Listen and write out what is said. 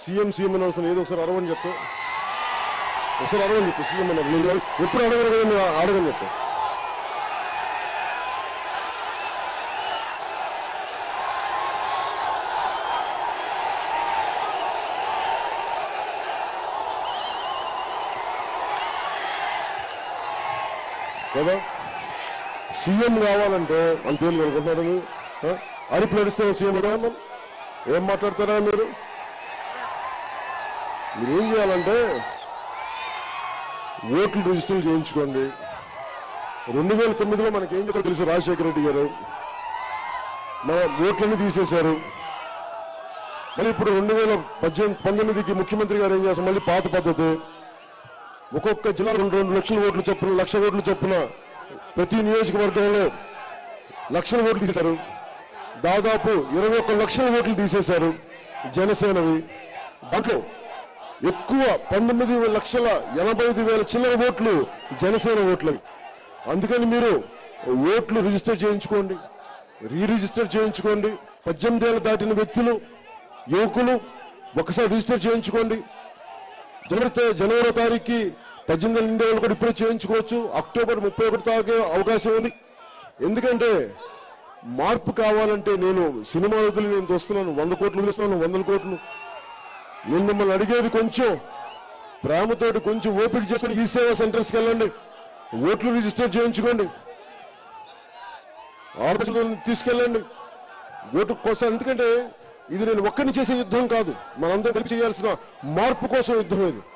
CM CM అని అవసరం ఏదో ఒకసారి అరవని చెప్తా ఒకసారి అరవని చెప్పు సీఎం అన్నారు నేను ఎప్పుడు అడగను కదా నేను అడగని చెప్తా కదా సీఎం కావాలంటే అంత తేలిక అనుకుంటున్నారు మీరు ఆ? అరిపు నడిస్తే సీఎం కావాలి ఏం మాట్లాడతారా మీరు మీరు ఏం చేయాలంటే ఓట్లు రిజిస్టర్ చేయించుకోండి రెండు వేల తొమ్మిదిలో మనకి ఏం చేశారో తెలుసు రాజశేఖర రెడ్డి గారు మన ఓట్లన్నీ తీసేశారు మళ్ళీ ఇప్పుడు రెండు వేల పద్దెనిమిది పంతొమ్మిదికి ముఖ్యమంత్రి గారు ఏం చేస్తారు మళ్ళీ పాత పద్ధతి ఒక్కొక్క జిల్లా రెండు రెండు లక్షల ఓట్లు చొప్పున లక్ష ఓట్లు చొప్పున ప్రతి నియోజకవర్గంలో లక్షల ఓట్లు తీసేశారు దాదాపు ఇరవై ఒక్క లక్షల ఓట్లు తీసేశారు జనసేనవి దాంట్లో ఎక్కువ పంతొమ్మిది లక్షల ఎనభై ఐదు వేల చిల్లర ఓట్లు జనసేన ఓట్లవి అందుకని మీరు ఓట్లు రిజిస్టర్ చేయించుకోండి రీ రిజిస్టర్ చేయించుకోండి పద్దెనిమిది ఏళ్ళు దాటిన వ్యక్తులు యువకులు ఒకసారి రిజిస్టర్ చేయించుకోండి జనవరి తే- జనవరి తారీఖుకి పద్దెనిమిది ఏళ్ళు నిండే వాళ్ళు కూడా ఇప్పుడే చేయించుకోవచ్చు అక్టోబర్ ముప్పై ఒకటి తాగే అవకాశం ఉంది ఎందుకంటే మార్పు కావాలంటే నేను సినిమా వదిలి నేను వస్తున్నాను వంద కోట్లు వదిలిస్తున్నాను వందల కోట్లు నేను మిమ్మల్ని అడిగేది కొంచెం ప్రేమతోటి కొంచెం ఓపిక చేసుకుని ఈ సేవా సెంటర్స్కి వెళ్ళండి ఓట్లు రిజిస్టర్ చేయించుకోండి ఆలోచనలను తీసుకెళ్ళండి ఓటు కోసం ఎందుకంటే ఇది నేను ఒక్కరిని చేసే యుద్ధం కాదు మనందరం కలిపి చేయాల్సిన మార్పు కోసం యుద్ధం ఇది